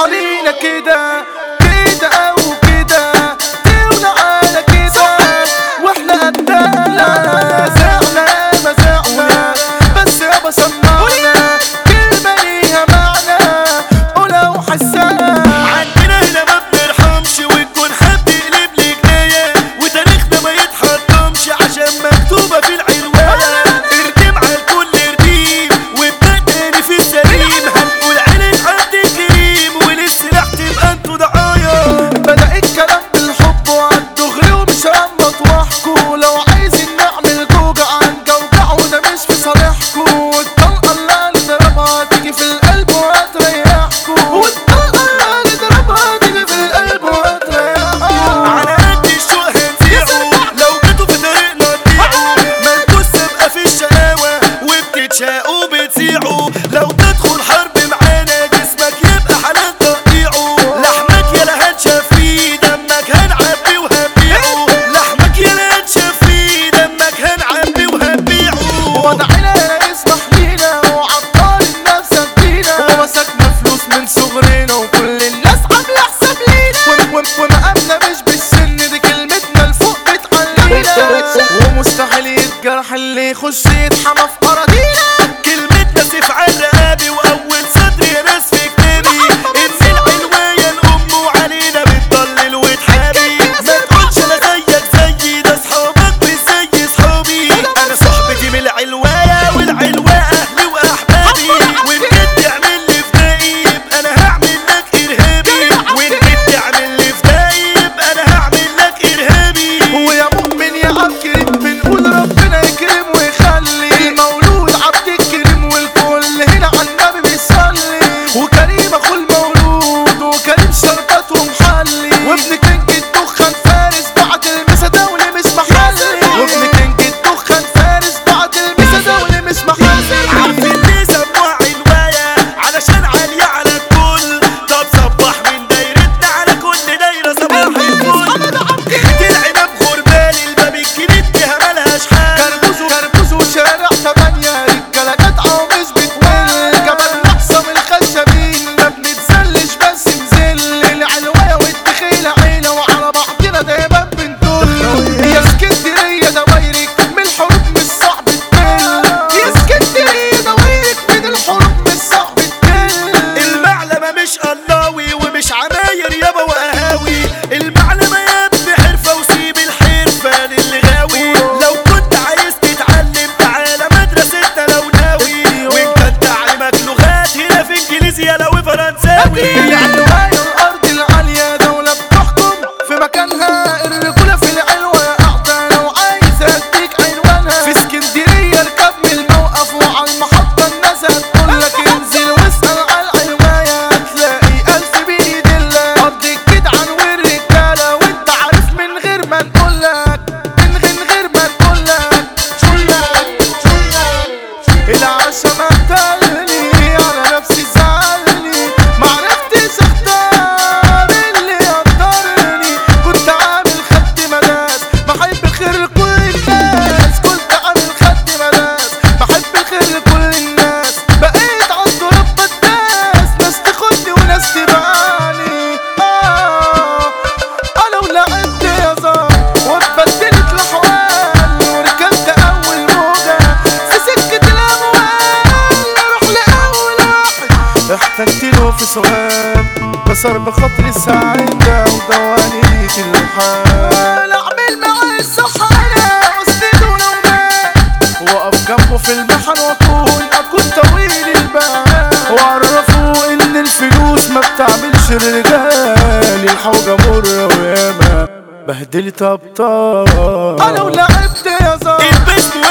علينا كده كده او كده ديونا على كده واحنا قدها زعنا ما زعنا بس يابا سمعنا كلمة ليها معنى ولو حسنا عندنا هنا ما بنرحمش ونكون حد يقلب لي جناية وتاريخنا ما يتحطمش عشان مكتوبة في العنواية اردم على الكل ارديم وابدأ تاني في السليم هنقول عليك عبد كريم وللسلاح تبقى انتوا ضعايا بدأ الكلام بالحب وعالدغري ومش همط واحكوا لو عايزين نعمل جوجع عن جوجعونا مش في صالحكوا والطلقة اللي هنضربها تيجي في القلب وهتريحكوا والطلقة اللي هنضربها تيجي في القلب وهتريحكوا على قد الشوق هنذيعه لو جيتوا في طريقنا تضيعوا مالكوش سابقة في الشقاوة وبتتشاقوا بتذيعوا لو تدخل حرب معانا جسمك يبقى حلال تقطيعه لحمك يا لا هنشف فيه دمك هنعبي وهنبيعه لحمك يا لا هنشف فيه دمك هنعبي وهنبيعه وضعنا يسمح لينا وعطار الناس سدينا ومسكنا فلوس من صغرنا وكل الناس عاملة حساب لينا وم- وم- ومقامنا مش بالسن دي كلمتنا لفوق بتعلينا ومستحيل يتجرح اللي يخش يتحمى في أراضينا كلمتنا سيف على رقابي واول صدر يا ناس في كتابي ان العنوايه الام وعلينا بتضلل وتحابي ما تقولش انا زيك زيي ده صحابك مش زي صحابي انا صحبتي من العلوايه والعلواء اهلي واحبابي وان جيت تعمل لي فدائي يبقى انا هعمل لك ارهابي وان جيت تعمل لي فدائي يبقى انا هعمل لك ارهابي ويا مؤمن يا عبد كريم بنقول ربنا يكرم ويخلي المولود عبد الكريم والكل هنا على النبي بيصلي وكريم اخو المولود وكريم شربات ومحلي وابن كينج الدخان فارس بعد المسا دولي مش محلي وابن كينج الدخان فارس بعد المسا دولي مش محلي عارفين ليه سموها عنواية علشان عالية على الكل طب صبح من دايرتنا على كل دايرة صباح الفل خيط العنب غربال الباب الجديد فيها ملهاش حل كربوز وكربوز وشارع تمانية رجالة جدعة ومش بتمل جبل نحصى من الخشبين ما بنتزلش بس نزل العلوية والدخيلة عيلة وعلى بعضنا دايما بنطل يا اسكندرية دوايرك من الحروب مش صعب تمل يا اسكندرية دوايرك من الحروب مش صعب تمل المعلمة مش قلاوي ومش عماير يابا وقهاوي المعلمة يا ابني حرفة وسيب الحرفة للي غاوي لو كنت عايز تتعلم تعالى مدرستنا لو ناوي وان كان تعليمك لغات هنا في انجليزي لو فرنساوي العلواية الأرض العالية دولة بتحكم في مكانها الرجولة في العلوة قاعدة لو عايز أديك عنوانها في اسكندرية اركب من الموقف وعلى المحطة الناس هتقولك انزل واسأل على العلواية هتلاقي ألف بيدلك أرض الجدعان والرجالة وأنت عارف من غير ما نقولك من غير من غير ما نقولك شلك شلك العشا ما قتلني على نفسي زعلني معرفتش اختار اللي يقدرني كنت عامل خد مداس بحب الخير لكل الناس كنت عامل خد مداس بحب الخير لكل الناس بقيت عند رب الناس ناس تاخدني وناس تبعني آه انا ولعبت يا زار واتبدلت الاحوال وركبت اول موجه في سكه الاموال اروح لاول واحد احتجت له في سؤال كسر بخاطري السعاده ودواني ليك الحال اعمل معاه الصحراء اسنده لو مات واقف جنبه في المحن واكون اكون طويل البال واعرفه ان الفلوس ما بتعملش الرجال الحوجه مره وياما بهدلت ابطال انا ولعبت يا زار البسوا